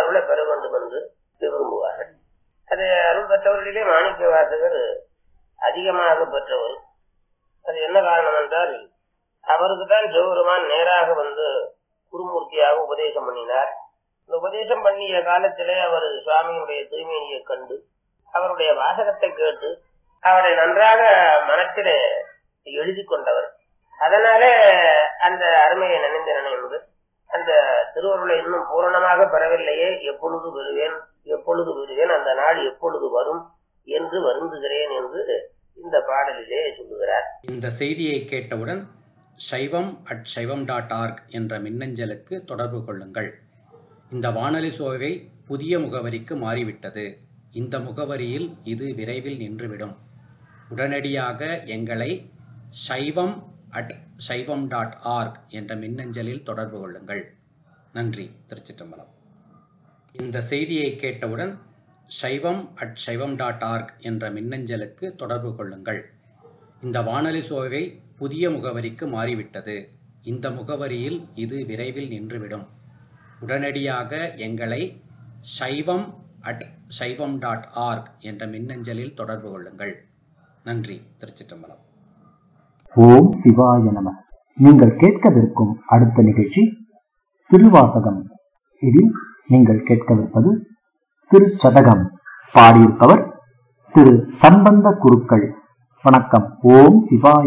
அருளை பெற வேண்டும் என்று விரும்புவார்கள் அது அருள் பெற்றவர்களிலே மாணிக்க வாசகர் அதிகமாக பெற்றவர் அது என்ன காரணம் என்றால் அவருக்கு தான் சிவபெருமான் நேராக வந்து குருமூர்த்தியாக உபதேசம் பண்ணினார் இந்த உபதேசம் பண்ணிய காலத்திலே அவர் சுவாமியினுடைய தூய்மையை கண்டு அவருடைய வாசகத்தை கேட்டு அவரை நன்றாக மனத்திலே எழுதி கொண்டவர் அதனாலே அந்த அருமையை நினைந்து நினைந்து அந்த திருவருளை இன்னும் பூரணமாக பெறவில்லையே எப்பொழுது பெறுவேன் எப்பொழுது பெறுவேன் அந்த நாள் எப்பொழுது வரும் என்று வருந்துகிறேன் என்று இந்த பாடலிலே சொல்லுகிறார் இந்த செய்தியை கேட்டவுடன் சைவம் அட் சைவம் டாட் ஆர்க் என்ற மின்னஞ்சலுக்கு தொடர்பு கொள்ளுங்கள் இந்த வானொலி சோவை புதிய முகவரிக்கு மாறிவிட்டது இந்த முகவரியில் இது விரைவில் நின்றுவிடும் உடனடியாக எங்களை சைவம் அட் சைவம் டாட் ஆர்க் என்ற மின்னஞ்சலில் தொடர்பு கொள்ளுங்கள் நன்றி திருச்சிற்றம்பலம் இந்த செய்தியை கேட்டவுடன் சைவம் அட் சைவம் டாட் ஆர்க் என்ற மின்னஞ்சலுக்கு தொடர்பு கொள்ளுங்கள் இந்த வானொலி சோவை புதிய முகவரிக்கு மாறிவிட்டது இந்த முகவரியில் இது விரைவில் நின்றுவிடும் உடனடியாக எங்களை சைவம் அட் சைவம் டாட் ஆர்க் என்ற மின்னஞ்சலில் தொடர்பு கொள்ளுங்கள் நன்றி திருச்சிற்றம்பலம் ஓம் சிவாய நம நீங்கள் கேட்கவிருக்கும் அடுத்த நிகழ்ச்சி திருவாசகம் இதில் நீங்கள் கேட்கவிருப்பது திருச்சதகம் பாடியிருப்பவர் திரு சம்பந்த குருக்கள் வணக்கம் ஓம் சிவாய